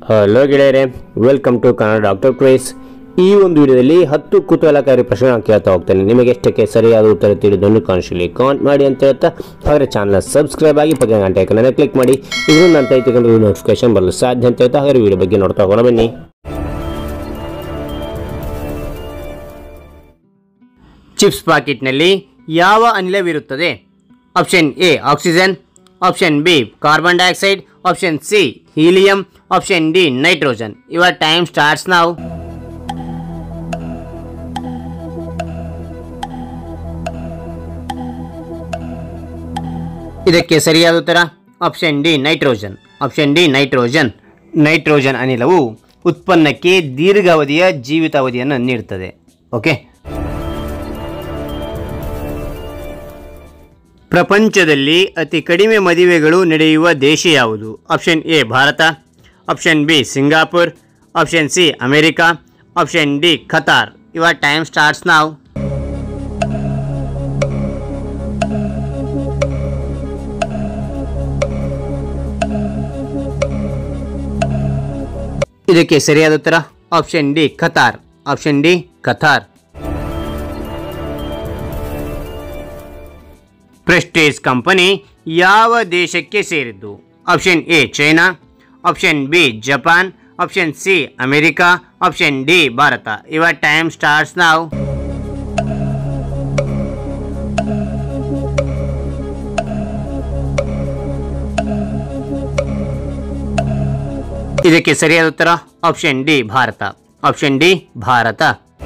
hello ಗೆಳೆಯರೆ welcome to Kannada doctor craze ಈ ಒಂದು ವಿಡಿಯೋದಲ್ಲಿ ಹತ್ತು ಕುತೂಹಲಕಾರಿ ಪ್ರಶ್ನೆ ನಾನು ಕೇಳ್ತಾ ಹೋಗ್ತೇನೆ ನಿಮಗೆ ಎಷ್ಟಕ್ಕೆ ಸರಿಯಾದ ಉತ್ತರ ತಿಳಿದನ್ನು ಕಾಣಿಸಲಿ ಕಾಮೆಂಟ್ ಮಾಡಿ ಅಂತ ಹೇಳ್ತಾ ಹಾಗಾದ್ರೆ ಚಾನಲ್ ಸಬ್ಸ್ಕ್ರೈಬ್ ಆಗಿ ಪಕ್ಕ ಗಂಟೆ ಐಕನನ್ನು ಕ್ಲಿಕ್ ಮಾಡಿ ಇದನ್ನು ಅಂತ ತೆಗೆದು ನೋಟಿಫಿಕೇಶನ್ ಬರಲು ಸಾಧ್ಯ ಅಂತ ಹೇಳ್ತಾ ಹಾಗಾದ್ರೆ ವಿಡಿಯೋ ಬಗ್ಗೆ ನೋಡ್ತಾ ಹೋಗೋಣ ಬನ್ನಿ ಚಿಪ್ಸ್ ಪಾಕೆಟ್ನಲ್ಲಿ ಯಾವ ಅನಿಲವಿರುತ್ತದೆ option A oxygen option B carbon dioxide option C helium option D nitrogen your time starts ನಾವು ಇದಕ್ಕೆ ಸರಿಯಾದ ಉತ್ತರ option D nitrogen option D nitrogen nitrogen ಅನಿಲವು ಉತ್ಪನ್ನಕ್ಕೆ ದೀರ್ಘಾವಧಿಯ ಜೀವಿತಾವಧಿಯನ್ನು ನೀಡುತ್ತದೆ ಓಕೆ ಪ್ರಪಂಚದಲ್ಲಿ ಅತಿ ಕಡಿಮೆ ಮದುವೆಗಳು ನಡೆಯುವ ದೇಶ ಯಾವುದು option A Bharat option B Singapore option C America option D Qatar your time starts ನಾವು ಇದಕ್ಕೆ ಸರಿಯಾದ ಉತ್ತರ option D Qatar option D Qatar Prestige company ಯಾವ ದೇಶಕ್ಕೆ ಸೇರಿದ್ದು option A China option B Japan option C America option D Bharat your time starts ನಾವು ಇದಕ್ಕೆ ಸರಿಯಾದ ಉತ್ತರ option D Bharat option D Bharat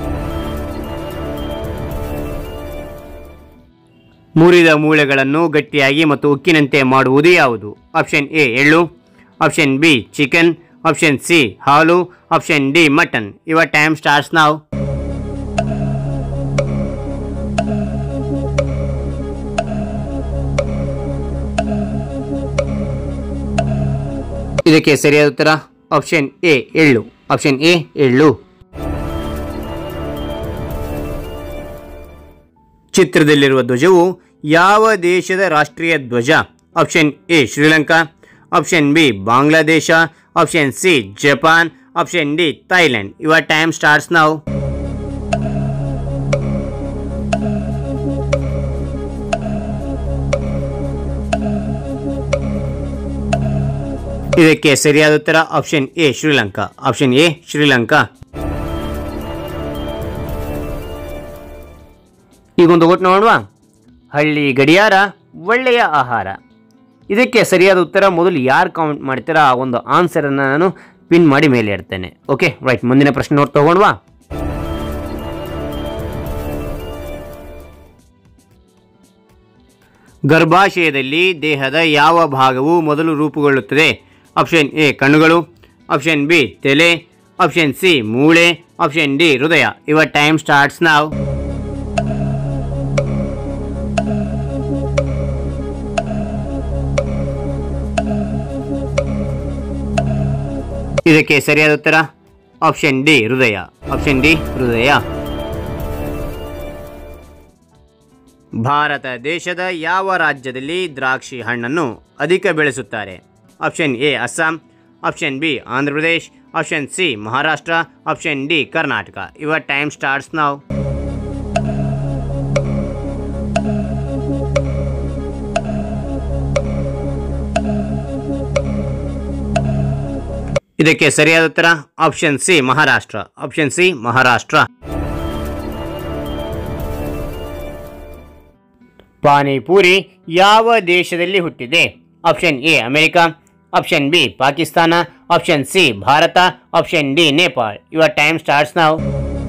ಮುರಿದ ಮೂಳೆಗಳನ್ನು ಗಟ್ಟಿಯಾಗಿ ಮತ್ತು ಉಕ್ಕಿನಂತೆ ಮಾಡುವುದು ಯಾವುದು ಆಪ್ಷನ್ ಎ ಎಳ್ಳು option B chicken option C ಹಾಲು option D mutton your time starts ನಾವು ಇದಕ್ಕೆ ಸರಿಯಾದ ಉತ್ತರ ಆಪ್ಷನ್ ಎ ಎಳ್ಳು ಆಪ್ಷನ್ ಎ ಎಳ್ಳು ಚಿತ್ರದಲ್ಲಿರುವ ಧ್ವಜವು ಯಾವ ದೇಶದ ರಾಷ್ಟ್ರೀಯ ಧ್ವಜ option A Sri Lanka option B Bangladesh option C Japan option D Thailand your time starts ನಾವು ಇದಕ್ಕೆ ಸರಿಯಾದ ಉತ್ತರ option A Sri Lanka option A Sri Lanka ಈಗೊಂದು ಒಟ್ಟು ನೋಡುವ ಹಳ್ಳಿ ಗಡಿಯಾರ ಒಳ್ಳೆಯ ಆಹಾರ ಇದಕ್ಕೆ ಸರಿಯಾದ ಉತ್ತರ ಮೊದಲು ಯಾರು ಕಾಮೆಂಟ್ ಮಾಡ್ತೀರಾ ಆ ಒಂದು ಆನ್ಸರನ್ನು ನಾನು ಪಿನ್ ಮಾಡಿ ಮೇಲೆ ಇಡ್ತೇನೆ ಓಕೆ ರೈಟ್ ಮುಂದಿನ ಪ್ರಶ್ನೆ ನೋಡ್ ತಗೊಂಡ್ವಾ ಗರ್ಭಾಶಯದಲ್ಲಿ ದೇಹದ ಯಾವ ಭಾಗವು ಮೊದಲು ರೂಪುಗೊಳ್ಳುತ್ತದೆ ಆಪ್ಷನ್ ಎ ಕಣ್ಣುಗಳು ಆಪ್ಷನ್ ಬಿ ತಲೆ ಆಪ್ಷನ್ ಸಿ ಮೂಳೆ ಆಪ್ಷನ್ ಡಿ ಹೃದಯ ಯುವರ್ ಟೈಮ್ ಸ್ಟಾರ್ಟ್ಸ್ ನಾವು ಇದಕ್ಕೆ ಸರಿಯಾದ ಉತ್ತರ ಆಪ್ಷನ್ ಡಿ ಹೃದಯ ಆಪ್ಷನ್ ಡಿ ಹೃದಯ ಭಾರತ ದೇಶದ ಯಾವ ರಾಜ್ಯದಲ್ಲಿ ದ್ರಾಕ್ಷಿ ಹಣ್ಣನ್ನು ಅಧಿಕ ಬೆಳೆಸುತ್ತಾರೆ option A Assam option B Andhra Pradesh option C Maharashtra option D Karnataka your time starts ನಾವು ಇದಕ್ಕೆ ಸರಿಯಾದ ಉತ್ತರ option C Maharashtra option C Maharashtra panipuri ಯಾವ ದೇಶದಲ್ಲಿ ಹುಟ್ಟಿದೆ option A America option B Pakistan option C Bharat option D Nepal your time starts ನಾವು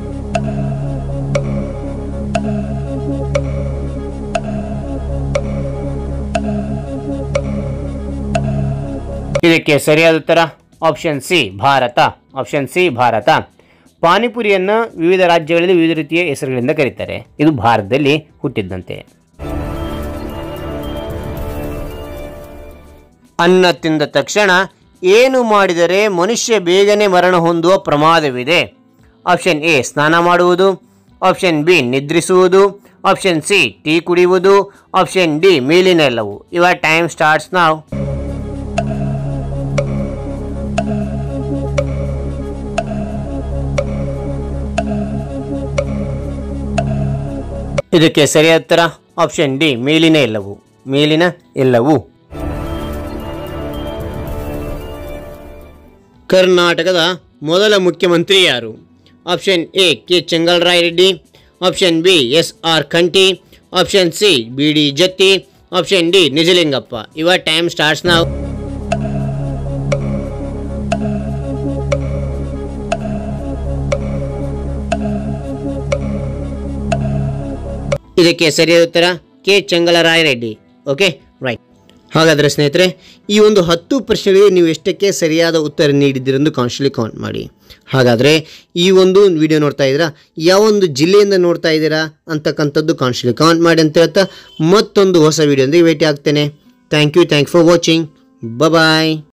ಇದಕ್ಕೆ ಸರಿಯಾದ ಉತ್ತರ option C Bharat option C Bharat ಪಾನಿಪುರಿಯನ್ನು ವಿವಿಧ ರಾಜ್ಯಗಳಲ್ಲಿ ವಿವಿಧ ರೀತಿಯ ಹೆಸರುಗಳಿಂದ ಕರೀತಾರೆ ಇದು ಭಾರತದಲ್ಲಿ ಹುಟ್ಟಿದ್ದಂತೆ ಅನ್ನ ತಿಂದ ತಕ್ಷಣ ಏನು ಮಾಡಿದರೆ ಮನುಷ್ಯ ಬೇಗನೆ ಮರಣ ಹೊಂದುವ ಪ್ರಮಾದವಿದೆ ಆಪ್ಷನ್ ಎ ಸ್ನಾನ ಮಾಡುವುದು ಆಪ್ಷನ್ ಬಿ ನಿದ್ರಿಸುವುದು ಆಪ್ಷನ್ ಸಿ ಟೀ ಕುಡಿಯುವುದು ಆಪ್ಷನ್ ಡಿ ಮೇಲಿನೆಲ್ಲವು ಯುವರ್ ಟೈಮ್ ಸ್ಟಾರ್ಟ್ಸ್ ನಾವು ಇದಕ್ಕೆ ಸರಿಯಾದ ಉತ್ತರ ಆಪ್ಷನ್ ಡಿ ಮೇಲಿನ ಎಲ್ಲವು ಮೇಲಿನ ಎಲ್ಲವು ಕರ್ನಾಟಕದ ಮೊದಲ ಮುಖ್ಯಮಂತ್ರಿ ಯಾರು option A K Chengalaraya Reddy option B S R Kanthi option C B D Jatti option D Nijalingappa your time starts ನಾವು ಇದಕ್ಕೆ ಸರಿಯಾದ ಉತ್ತರ K Chengalaraya Reddy okay right ಹಾಗಾದರೆ ಸ್ನೇಹಿತರೆ ಈ ಒಂದು ಹತ್ತು ಪ್ರಶ್ನೆಗಳಿಗೆ ನೀವು ಎಷ್ಟಕ್ಕೆ ಸರಿಯಾದ ಉತ್ತರ ನೀಡಿದ್ದೀರೆಂದು ಕಾನ್ಸ್ಟಲಿ ಕೌಂಟ್ ಮಾಡಿ ಹಾಗಾದರೆ ಈ ಒಂದು ವಿಡಿಯೋ ನೋಡ್ತಾ ಇದ್ದೀರಾ ಯಾವ ಒಂದು ಜಿಲ್ಲೆಯಿಂದ ನೋಡ್ತಾ ಇದ್ದೀರಾ ಅಂತಕ್ಕಂಥದ್ದು ಕಾನ್ಸ್ಟಲಿ ಕೌಂಟ್ ಮಾಡಿ ಅಂತ ಹೇಳ್ತಾ ಮತ್ತೊಂದು ಹೊಸ ವಿಡಿಯೋದೊಂದಿಗೆ ಭೇಟಿ ಆಗ್ತೇನೆ thank you thank for watching bye